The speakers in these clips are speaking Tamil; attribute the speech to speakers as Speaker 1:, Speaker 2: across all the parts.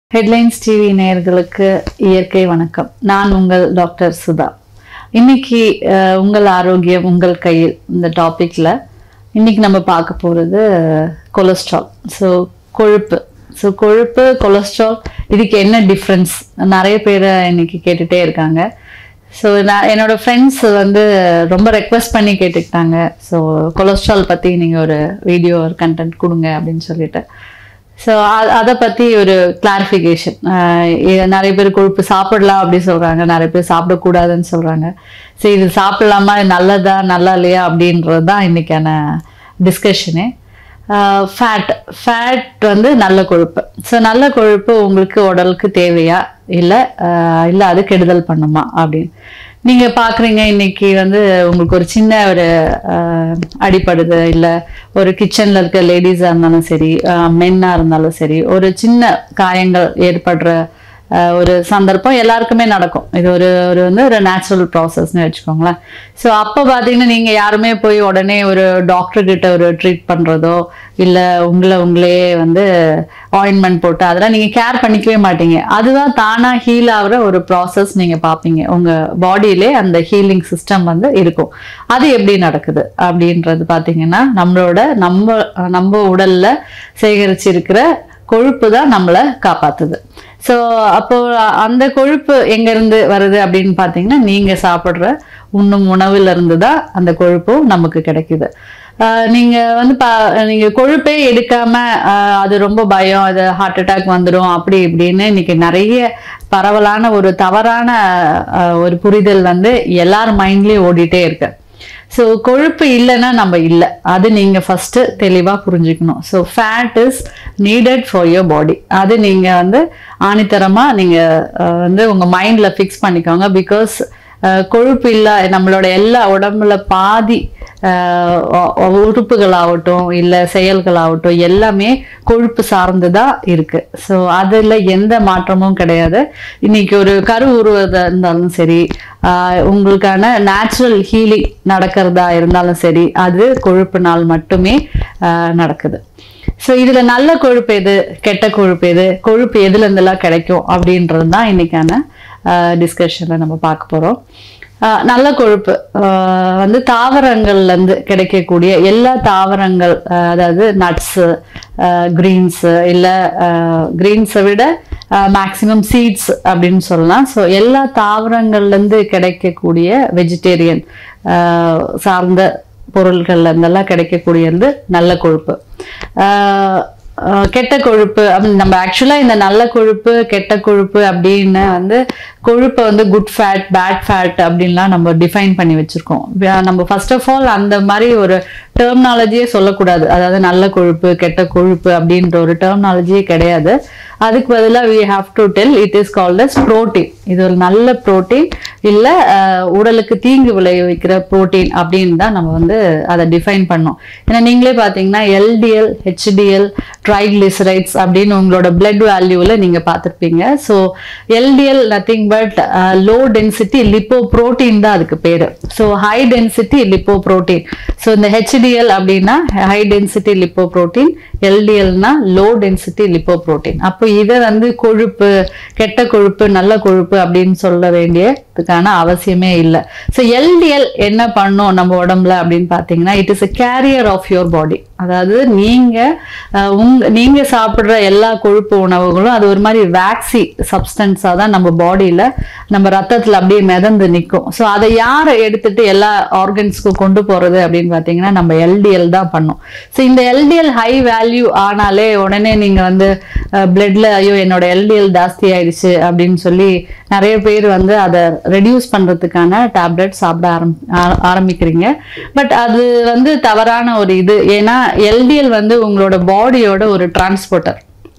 Speaker 1: ஹெட்லைன்ஸ் டிவி நேயர்களுக்கு இயற்கை வணக்கம் நான் உங்கள் டாக்டர் சுதா இன்னைக்கு அஹ், உங்கள் ஆரோக்கியம் உங்கள் கையில் இந்த டாபிக்ல இன்னைக்கு நம்ம பார்க்க போறது கொலஸ்ட்ரால் ஸோ கொழுப்பு ஸோ கொழுப்பு கொலஸ்ட்ரால் இதுக்கு என்ன டிஃப்ரென்ஸ் நிறைய பேர் இன்னைக்கு கேட்டுட்டே இருக்காங்க ஸோ நான் என்னோட ஃப்ரெண்ட்ஸ் வந்து ரொம்ப ரெக்வெஸ்ட் பண்ணி கேட்டுக்கிட்டாங்க ஸோ கொலஸ்ட்ரால் பற்றி நீங்கள் ஒரு வீடியோ ஒரு கண்டென்ட் கொடுங்க அப்படின்னு சொல்லிட்டு ஸோ அதை பற்றி ஒரு கிளாரிஃபிகேஷன் நிறைய பேர் கொழுப்பு சாப்பிடலாம் அப்படி சொல்கிறாங்க நிறைய பேர் சாப்பிடக்கூடாதுன்னு சொல்கிறாங்க ஸோ இது சாப்பிடலாமா இது நல்லதா நல்லா இல்லையா அப்படின்றது தான் இன்றைக்கான டிஸ்கஷனு ஃபேட் ஃபேட் வந்து நல்ல கொழுப்பு ஸோ நல்ல கொழுப்பு உங்களுக்கு உடலுக்கு தேவையா இல்லை இல்லை அது கெடுதல் பண்ணுமா அப்படின்னு நீங்கள் பார்க்குறீங்க இன்னைக்கு வந்து உங்களுக்கு ஒரு சின்ன ஒரு ஆஹ், அடிபடுது இல்லை ஒரு கிச்சனில் இருக்க லேடிஸாக இருந்தாலும் சரி மென்னாக இருந்தாலும் சரி ஒரு சின்ன காயங்கள் ஏற்படுற ஆஹ், ஒரு சந்தர்ப்பம் எல்லாருக்குமே நடக்கும் இது ஒரு ஒரு வந்து ஒரு நேச்சுரல் ப்ராசஸ்னு வச்சுக்கோங்களேன் ஸோ அப்போ பார்த்தீங்கன்னா நீங்கள் யாருமே போய் உடனே ஒரு டாக்டர் கிட்ட ஒரு ட்ரீட் பண்ணுறதோ இல்லை உங்களை உங்களே வந்து ஆயின்மெண்ட் போட்டு அதெல்லாம் நீங்கள் கேர் பண்ணிக்கவே மாட்டீங்க அதுதான் தானாக ஹீல் ஆகிற ஒரு ப்ராசஸ் நீங்கள் பார்ப்பீங்க உங்கள் பாடியிலே அந்த ஹீலிங் சிஸ்டம் வந்து இருக்கும் அது எப்படி நடக்குது அப்படின்றது பார்த்தீங்கன்னா நம்மளோட நம்ம நம்ம உடல்ல சேகரிச்சிருக்கிற கொழுப்பு தான் நம்மளை காப்பாத்துது ஸோ அப்போ அந்த கொழுப்பு எங்கேருந்து வருது அப்படின்னு பார்த்தீங்கன்னா நீங்கள் சாப்பிட்ற உண்ணும் உணவுல இருந்து தான் அந்த கொழுப்பும் நமக்கு கிடைக்குது ஆஹ் நீங்க வந்து பா நீங்க கொழுப்பே எடுக்காம ஆஹ் அது ரொம்ப பயம் அது ஹார்ட் அட்டாக் வந்துடும் அப்படி இப்படின்னு இன்னைக்கு நிறைய பரவலான ஒரு தவறான ஆஹ் ஒரு புரிதல் வந்து எல்லார் மைண்ட்லயும் ஓடிட்டே இருக்கு ஸோ கொழுப்பு இல்லைன்னா நம்ம இல்லை அது நீங்கள் ஃபஸ்ட்டு தெளிவாக புரிஞ்சுக்கணும் so fat is needed for your body அது நீங்கள் வந்து ஆணித்தரமாக நீங்கள் வந்து உங்கள் மைண்டில் ஃபிக்ஸ் பண்ணிக்கோங்க பிகாஸ் கொழுப்பு இல்லை நம்மளோட எல்லா உடம்புல பாதி அஹ், ஒ- உறுப்புகளாகட்டும் இல்லை செயல்களாகட்டும் எல்லாமே கொழுப்பு சார்ந்து தான் இருக்கு ஸோ அதில் எந்த மாற்றமும் கிடையாது இன்னைக்கு ஒரு கரு உருவதா இருந்தாலும் சரி ஆஹ் உங்களுக்கான நேச்சுரல் ஹீலிங் நடக்கிறதா இருந்தாலும் சரி அது கொழுப்பினால் மட்டுமே ஆஹ் நடக்குது ஸோ இதுல நல்ல கொழுப்பு எது கெட்ட கொழுப்பு எது கொழுப்பு எதுல இருந்தெல்லாம் கிடைக்கும் அப்படின்றது தான் இன்னைக்கான டிஸ்கஷன்ல நம்ம பார்க்க போறோம் ஆஹ் நல்ல கொழுப்பு ஆஹ் வந்து தாவரங்கள்ல இருந்து கிடைக்கக்கூடிய எல்லா தாவரங்கள் ஆஹ் அதாவது நட்ஸு கிரீன்ஸு இல்லை கிரீன்ஸை விட மேக்ஸிமம் சீட்ஸ் அப்படின்னு சொல்லலாம் ஸோ எல்லா தாவரங்கள்லேருந்து கிடைக்கக்கூடிய வெஜிடேரியன் சார்ந்த பொருள்கள்ல இருந்தெல்லாம் கிடைக்கக்கூடியது நல்ல கொழுப்பு ஆஹ் ஆஹ் கெட்ட கொழுப்பு அப்படி நம்ம ஆக்சுவலாக இந்த நல்ல கொழுப்பு கெட்ட கொழுப்பு அப்படின்னு வந்து கொழுப்பை வந்து குட் ஃபேட் பேட் ஃபேட் அப்படின்லாம் நம்ம டிஃபைன் பண்ணி வச்சிருக்கோம் வே- நம்ம ஃபர்ஸ்ட் ஆஃப் ஆல் அந்த மாதிரி ஒரு டெர்மினாலஜியே சொல்லக்கூடாது அதாவது நல்ல கொழுப்பு கெட்ட கொழுப்பு அப்படின்ற ஒரு டெர்மினாலஜியே கிடையாது அதுக்கு பதிலாக we have to tell it is called as protein இது ஒரு நல்ல புரோட்டீன் இல்லை உடலுக்கு தீங்கு விளைவிக்கிற புரோட்டீன் அப்படின்னு தான் நம்ம வந்து அதை டிஃபைன் பண்ணோம் ஏன்னா நீங்களே பார்த்தீங்கன்னா எல்டிஎல் ஹெச்டிஎல் ட்ரைக்ளிசரைட்ஸ் அப்படின்னு உங்களோட பிளட் வேல்யூவில் நீங்கள் பார்த்துருப்பீங்க so LDL nothing but low density lipoprotein தான் அதுக்கு பேர் so high density lipoprotein so இந்த ஹெச்டிஎல் அப்படின்னா ஹை டென்சிட்டி லிப்போ புரோட்டீன் எல்டிஎல்னா லோ டென்சிட்டி லிப்போ புரோட்டீன் அப்போ இதை வந்து கொழுப்பு கெட்ட கொழுப்பு நல்ல கொழுப்பு அப்படின்னு சொல்ல வேண்டியதுக்கான அவசியமே இல்லை ஸோ எல்டிஎல் என்ன பண்ணும் நம்ம உடம்புல அப்படின்னு பார்த்தீங்கன்னா it is a carrier of your body அதாவது நீங்க அஹ், உங்க நீங்க சாப்பிடுற எல்லா கொழுப்பு உணவுகளும் அது ஒரு மாதிரி வேக்சி சப்ஸ்டன்ஸாக தான் நம்ம பாடியில நம்ம ரத்தத்துல அப்படியே மிதந்து நிற்கும் ஸோ அதை யார் எடுத்துட்டு எல்லா ஆர்கன்ஸ்க்கும் கொண்டு போறது அப்படின்னு பார்த்தீங்கன்னா நம்ம எல்டிஎல் தான் பண்ணும் ஸோ இந்த எல்டிஎல் ஹை வேல்யூ ஆனாலே உடனே நீங்க வந்து பிளட்ல ஐயோ என்னோட எல்டிஎல் ஜாஸ்தி ஆயிடுச்சு அப்படின்னு சொல்லி நிறைய பேர் வந்து அதை ரெடியூஸ் பண்றதுக்கான டேப்லெட் சாப்பிட ஆரம் ஆ- ஆரம்பிக்கிறீங்க பட் அது வந்து தவறான ஒரு இது ஏன்னா எல்டிஎல் வந்து உங்களோட பாடியோட ஒரு டிரான்ஸ்போர்ட்டர்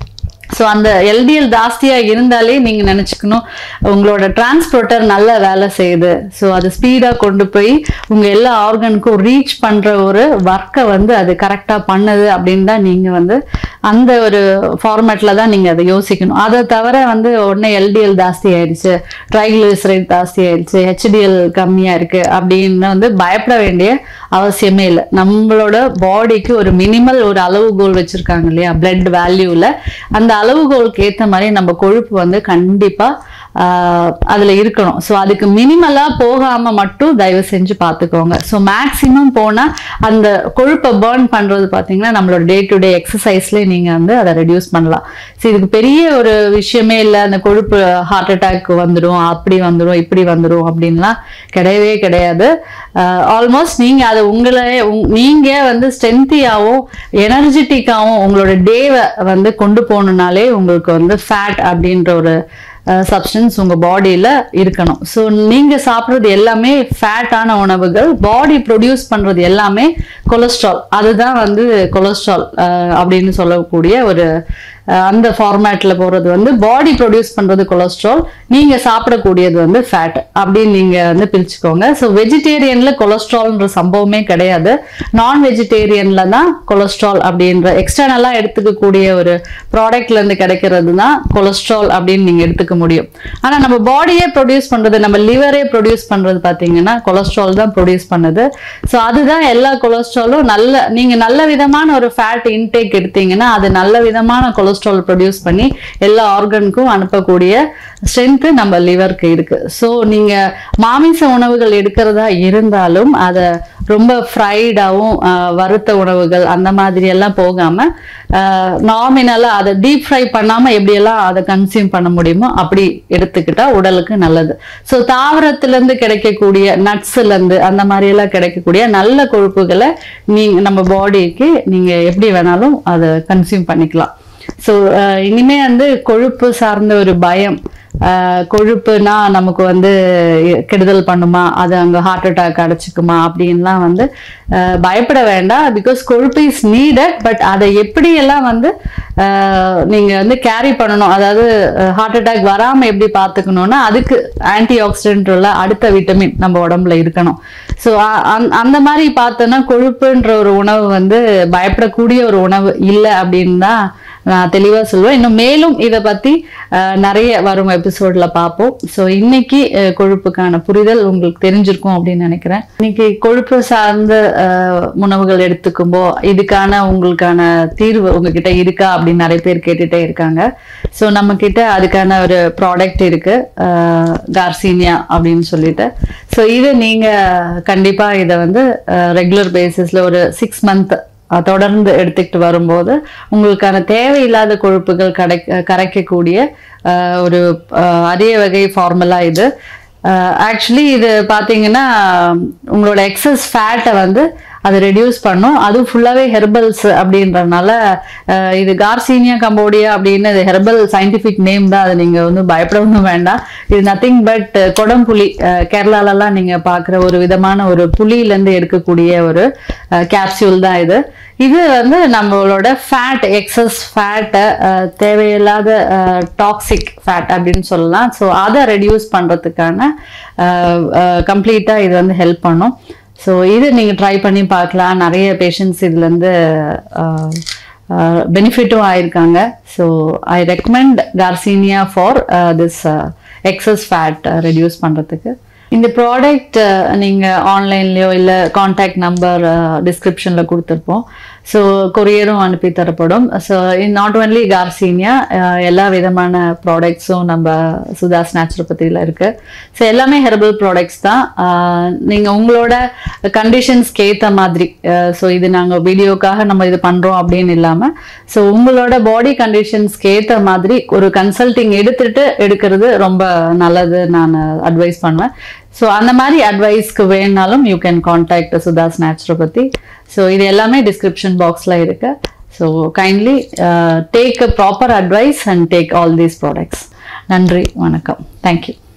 Speaker 1: ஸோ அந்த எல்டிஎல் ஜாஸ்தியாக இருந்தாலே நீங்கள் நினச்சிக்கணும் உங்களோட டிரான்ஸ்போர்ட்டர் நல்ல வேலை செய்யுது ஸோ அது ஸ்பீடாக கொண்டு போய் உங்கள் எல்லா ஆர்கனுக்கும் ரீச் பண்ணுற ஒரு ஒர்க்கை வந்து அது கரெக்டாக பண்ணுது அப்படின்னு தான் நீங்கள் வந்து அந்த ஒரு ஃபார்மேட்டில் தான் நீங்கள் அதை யோசிக்கணும் அதை தவிர வந்து உடனே எல்டிஎல் ஜாஸ்தி ஆயிடுச்சு ட்ரைக்ளிசரைட் ஜாஸ்தி ஆயிடுச்சு ஹெச்டிஎல் கம்மியாக இருக்குது அப்படின்னு வந்து பயப்பட வேண்டிய அவசியமே இல்லை நம்மளோட பாடிக்கு ஒரு மினிமல் ஒரு அளவுகோல் வச்சுருக்காங்க இல்லையா பிளட் வேல்யூவில் அந்த அளவுகோலுக்கு ஏற்ற மாதிரி நம்ம கொழுப்பு வந்து கண்டிப்பா ஆஹ், அதுல இருக்கணும் ஸோ அதுக்கு மினிமலா போகாம மட்டும் தயவு செஞ்சு பார்த்துக்கோங்க ஸோ மேக்சிமம் போனா அந்த கொழுப்பை பேர்ன் பண்றது பார்த்தீங்கன்னா நம்மளோட டே டு டே எக்ஸசைஸ்லேயே நீங்க வந்து அதை ரெடியூஸ் பண்ணலாம் ஸோ இதுக்கு பெரிய ஒரு விஷயமே இல்லை அந்த கொழுப்பு ஹார்ட் அட்டாக் வந்துடும் அப்படி வந்துடும் இப்படி வந்துடும் அப்படின்லாம் கிடையவே கிடையாது ஆல்மோஸ்ட் நீங்க அதை உங்களை உங்- நீங்க வந்து ஸ்ட்ரென்த்தியாகவும் எனர்ஜெட்டிக்காகவும் உங்களோட டேவை வந்து கொண்டு போகணுனாலே உங்களுக்கு வந்து ஃபேட் அப்படின்ற ஒரு சப்ஸ்டன்ஸ் உங்க பாடியில இருக்கணும் ஸோ நீங்க சாப்பிட்றது எல்லாமே ஃபேட்டான உணவுகள் பாடி ப்ரொடியூஸ் பண்றது எல்லாமே கொலஸ்ட்ரால் அதுதான் வந்து கொலஸ்ட்ரால் அப்படின்னு சொல்லக்கூடிய ஒரு அஹ், அந்த ஃபார்மேட்ல போறது வந்து பாடி ப்ரொடியூஸ் பண்றது கொலஸ்ட்ரால் நீங்க சாப்பிடக்கூடியது வந்து ஃபேட் அப்படின்னு நீங்க வந்து பிரிச்சுக்கோங்க ஸோ வெஜிடேரியன்ல கொலஸ்ட்ரால்ன்ற சம்பவமே கிடையாது நான் வெஜிடேரியன்ல தான் கொலஸ்ட்ரால் அப்படின்ற எக்ஸ்டர்னலா எடுத்துக்கக்கூடிய ஒரு ப்ராடக்ட்ல இருந்து கிடைக்கிறது தான் கொலஸ்ட்ரால் அப்படின்னு நீங்க எடுத்துக்க முடியும் ஆனா நம்ம பாடியே ப்ரொடியூஸ் பண்றது நம்ம லிவரே ப்ரொடியூஸ் பண்றது பாத்தீங்கன்னா கொலஸ்ட்ரால் தான் ப்ரொடியூஸ் பண்ணுது ஸோ அதுதான் எல்லா கொலஸ்ட்ராலும் நல்ல நீங்க நல்ல விதமான ஒரு ஃபேட் இன்டேக் எடுத்தீங்கன்னா அது நல்ல விதமான கொலஸ்ட்ரால் ப்ரொடியூஸ் பண்ணி எல்லா ஆர்கனுக்கும் அனுப்பக்கூடிய ஸ்ட்ரென்த்து நம்ம லிவருக்கு இருக்கு ஸோ நீங்க மாமிச உணவுகள் எடுக்கிறதா இருந்தாலும் அதை ரொம்ப ஃப்ரைடாகவும் வறுத்த உணவுகள் அந்த மாதிரி எல்லாம் போகாம நாமினலாக அதை டீப் ஃப்ரை பண்ணாம எப்படியெல்லாம் அதை கன்சியூம் பண்ண முடியுமோ அப்படி எடுத்துக்கிட்டா உடலுக்கு நல்லது ஸோ தாவரத்திலேருந்து கிடைக்கக்கூடிய நட்ஸ்லேருந்து அந்த மாதிரி எல்லாம் கிடைக்கக்கூடிய நல்ல கொழுப்புகளை நீங்க நம்ம பாடிக்கு நீங்க எப்படி வேணாலும் அதை கன்சியூம் பண்ணிக்கலாம் ஸோ இனிமே வந்து கொழுப்பு சார்ந்த ஒரு பயம் ஆஹ் கொழுப்புனா நமக்கு வந்து கெடுதல் பண்ணுமா அது அங்கே ஹார்ட் அட்டாக் அடைச்சிக்குமா அப்படின்லாம் வந்து ஆஹ் பயப்பட வேண்டாம் பிகாஸ் கொழுப்பு இஸ் நீடட் பட் அதை எப்படியெல்லாம் வந்து ஆஹ் நீங்க வந்து கேரி பண்ணணும் அதாவது ஹார்ட் அட்டாக் வராம எப்படி பார்த்துக்கணும்னா அதுக்கு ஆன்டி ஆக்சிடென்ட் உள்ள அடுத்த விட்டமின் நம்ம உடம்புல இருக்கணும் ஸோ அந்த மாதிரி பார்த்தோன்னா கொழுப்புன்ற ஒரு உணவு வந்து பயப்படக்கூடிய ஒரு உணவு இல்லை அப்படின்னு தான் நான் தெளிவாக சொல்லுவேன் இன்னும் மேலும் இதை பற்றி நிறைய வரும் எபிசோட்ல பார்ப்போம் ஸோ இன்னைக்கு அஹ், கொழுப்புக்கான புரிதல் உங்களுக்கு தெரிஞ்சிருக்கும் அப்படின்னு நினைக்கிறேன் இன்னைக்கு கொழுப்பு சார்ந்த அஹ், உணவுகள் எடுத்துக்கும்போ இதுக்கான உங்களுக்கான தீர்வு உங்ககிட்ட இருக்கா அப்படின்னு நிறைய பேர் கேட்டுட்டே இருக்காங்க ஸோ நம்ம கிட்ட அதுக்கான ஒரு ப்ராடக்ட் இருக்கு கார்சீனியா அப்படின்னு சொல்லிட்டு ஸோ இது நீங்க கண்டிப்பா இதை வந்து ரெகுலர் பேசிஸ்ல ஒரு சிக்ஸ் மந்த் அஹ் தொடர்ந்து எடுத்துக்கிட்டு வரும்போது உங்களுக்கான தேவையில்லாத கொழுப்புகள் கடை கரைக்கக்கூடிய அஹ், ஒரு அஹ், அரிய வகை ஃபார்முலா இது ஆக்சுவலி இது பார்த்தீங்கன்னா உங்களோட எக்ஸஸ் ஃபேட்டை வந்து அது ரெடியூஸ் பண்ணும் அதுவும் ஃபுல்லாகவே ஹெர்பல்ஸ் அப்படின்றதுனால அஹ், இது கார்சீனியா கம்போடியா அப்படின்னு இது ஹெர்பல் சயின்டிஃபிக் நேம் தான் அது நீங்கள் வந்து பயப்படவும் வேண்டாம் இது நத்திங் பட் கொடம்புலி அஹ், கேரளாலலாம் நீங்கள் பார்க்குற ஒரு விதமான ஒரு புளியிலேருந்து எடுக்கக்கூடிய ஒரு கேப்சியூல் தான் இது இது வந்து நம்மளோட ஃபேட் எக்ஸஸ் ஃபேட்டை தேவையில்லாத டாக்ஸிக் ஃபேட் அப்படின்னு சொல்லலாம் ஸோ அதை ரெடியூஸ் பண்ணுறதுக்கான கம்ப்ளீட்டாக இது வந்து ஹெல்ப் பண்ணும் ஸோ இது நீங்கள் ட்ரை பண்ணி பார்க்கலாம் நிறைய பேஷண்ட்ஸ் இதுலேருந்து பெனிஃபிட்டும் ஆயிருக்காங்க so I recommend garcinia for this excess fat reduce பண்ணுறதுக்கு இந்த ப்ராடக்ட் நீங்கள் ஆன்லைன்லேயோ இல்லை காண்டாக்ட் நம்பர் டிஸ்கிரிப்ஷனில் கொடுத்துருப்போம் ஸோ கொரியரும் அனுப்பி தரப்படும் ஸோ நாட் ஒன்லி கார்சீனியா எல்லா விதமான ப்ராடக்ட்ஸும் நம்ம சுதாஸ் நேச்சுரோபதியில் இருக்குது ஸோ எல்லாமே ஹெர்பல் ப்ராடக்ட்ஸ் தான் நீங்கள் உங்களோட கண்டிஷன்ஸ்க்கு ஏற்ற மாதிரி ஸோ இது நாங்கள் வீடியோக்காக நம்ம இது பண்ணுறோம் அப்படின்னு இல்லாமல் ஸோ உங்களோட பாடி கண்டிஷன்ஸ்க்கு ஏற்ற மாதிரி ஒரு கன்சல்டிங் எடுத்துட்டு எடுக்கிறது ரொம்ப நல்லது நான் அட்வைஸ் பண்ணுவேன் ஸோ அந்த மாதிரி அட்வைஸ்க்கு வேணுனாலும் you can contact Sudha's naturopathy so இது எல்லாமே டிஸ்கிரிப்ஷன் பாக்ஸில் இருக்கு so kindly take a proper advice and take all these products நன்றி வணக்கம் தேங்க்யூ